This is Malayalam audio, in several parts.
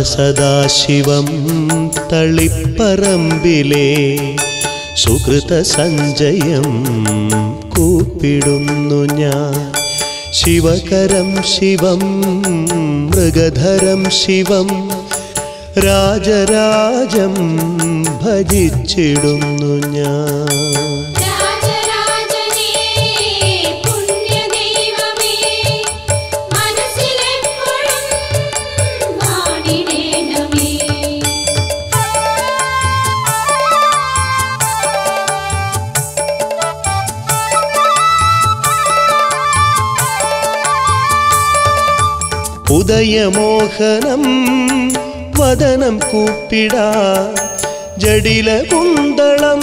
സദാശിവം തളിപ്പറമ്പിലെ സുഹൃത സഞ്ജയം കൂപ്പിടുന്നു ഞാൻ ശിവകരം ശിവം മൃഗധരം ശിവം രാജരാജം ഭജിച്ചിടുന്നു ഞാൻ രാജരാജനേ പുണ്യദൈവമേ മനസ്സിലെപ്പോഴും വാണിടേണമേ ഉദയമോഹനം വദനം കൂപ്പിടാ ജഡില കുന്തളം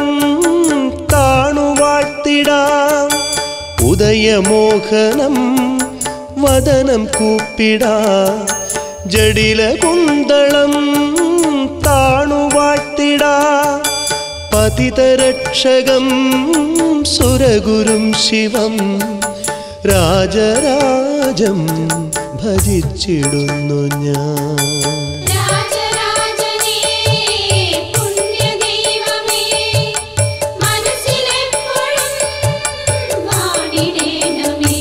കാണുവാഴ്ത്തിടാം ഉദയമോഹനം വദനം കൂപ്പിടാ ജഡില കുന്തളം കാണുവാഴ്ത്തിടാ പതിതരക്ഷകം സുരഗുരും ശിവം രാജരാജം ഭജിച്ചിടുന്നു ഞാൻ രാജരാജനേ പുണ്യദൈവമേ മനസ്സിലെപ്പോഴും വാണിടേണമേ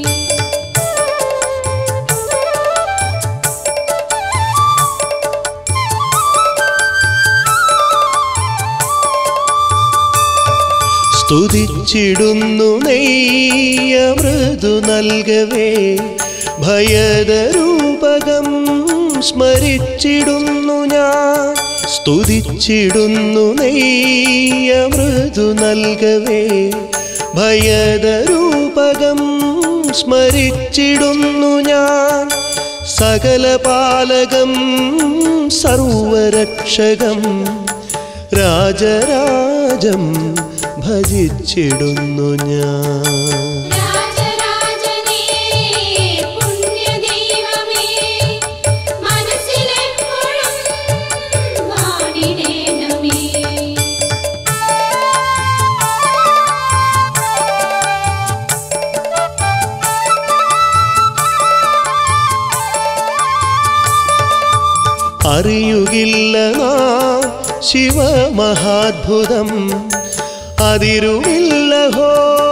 സ്തുതിച്ചിടുന്നു നെയ്യ മൃദു നൽകവേ ഭയദരൂപകം സ്മരിച്ചിടുന്നു ഞാൻ സ്തുതിച്ചിടുന്നു നെയ്യ മൃദു നൽകവേ ഭയദരൂപകം സ്മരിച്ചിടുന്നു ഞാൻ സകല പാലകം സർവരക്ഷകം രാജരാജം ഭജിച്ചിടുന്നു ഞാൻ രാജരാജനേ പുണ്യദൈവമേ മനസ്സിലെപ്പോഴും വാണിടേണമേ അറിയുകില്ല നാം ശിവമഹാത്ഭുതം അതിരുമില്ല ഹോ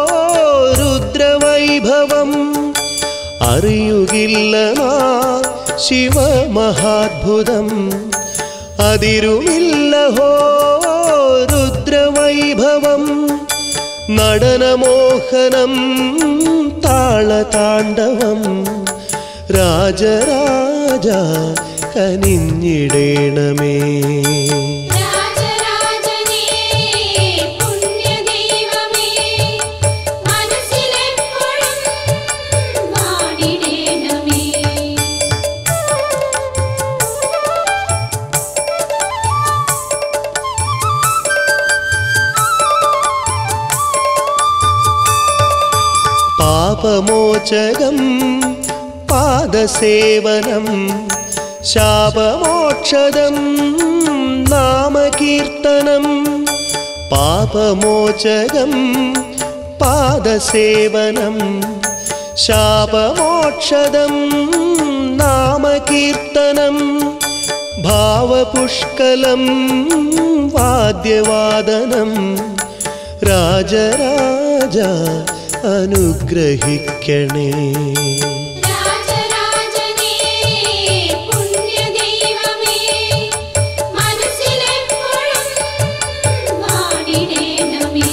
രുദ്രവൈഭവം അറിയുകില്ല നാം ശിവമഹാത്ഭുതം അതിരുമില്ല ഹോ രുദ്രവൈഭവം നടനമോഹനം താളതാണ്ഡവം രാജരാജ കനിഞ്ഞിടേണമേ രാജരാജനേ പുണ്യദൈവമേ മനസ്സിലെപ്പോഴും വാണിടേണമേ പാപമോചകം പാദസേവനം ശാപമോക്ഷദം നാമകീർത്തനം പാപമോചകം പാദസേവനം ശാപമോക്ഷദം നാമകീർത്തനം ഭാവപുഷ്കലം വാദ്യവാദനം രാജരാജ അനുഗ്രഹിക്കണേ രാജരാജനേ പുണ്യദൈവമേ മനസ്സിലെപ്പോഴും വാണിടേണമേ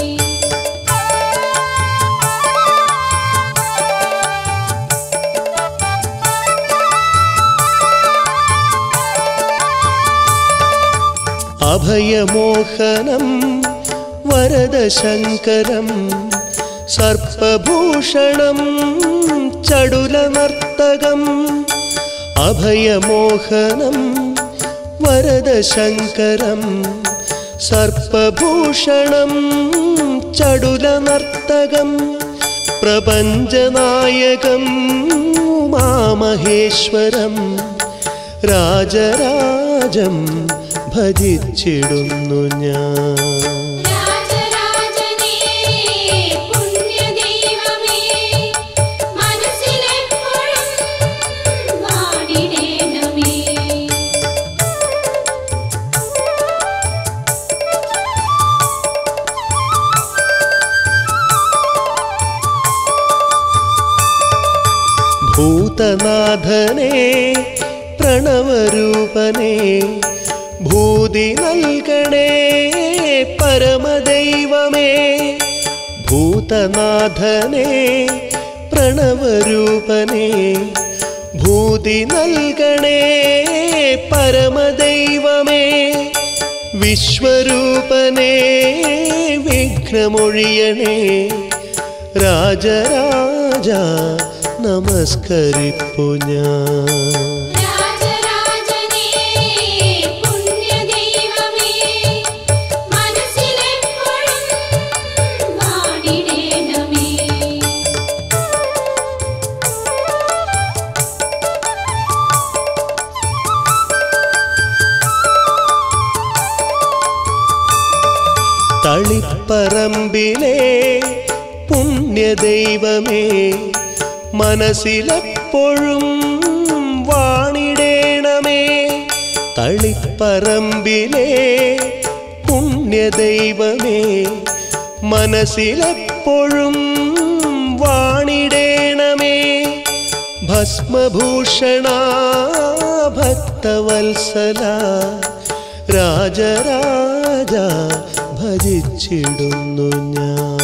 അഭയമോഹനം വരദശങ്കരം സർപ്പഭൂഷണം ചടുലനർത്തകം അഭയമോഹനം വരദശങ്കരം സർപ്പഭൂഷണം ചടുലനർത്തകം പ്രപഞ്ചനായകം ഉമാമഹേശ്വരം രാജരാജം ഭജിച്ചിടുന്നു ഞാൻ രാജരാജനേ പുണ്യദൈവമേ മനസ്സിലെപ്പോഴും വാണിടേണമേ ഭൂതനാഥനെ പ്രണവരൂപനെ ഭൂതി നൽകണേ പരമദൈവമേ ഭൂതനാഥനെ പ്രണവരൂപനെ ഭൂതി നൽകണേ പരമദൈവമേ വിശ്വരൂപനെ വിഘ്നമൊഴിയണേ രാജരാജ നമസ്കരിപ്പു ഞാൻ രാജരാജനേ പുണ്യദൈവമേ മനസ്സിലെപ്പോഴും വാണിടേണമേ തളിപ്പറമ്പിലെ പുണ്യദൈവമേ മനസ്സിലെപ്പോഴും വാണിടേണമേ തളിപ്പറമ്പിലെ പുണ്യദൈവമേ മനസ്സിലെപ്പോഴും വാണിടേണമേ ഭസ്മഭൂഷണ ഭക്തവത്സല രാജരാജ ഭജിച്ചിടുന്നു ഞാൻ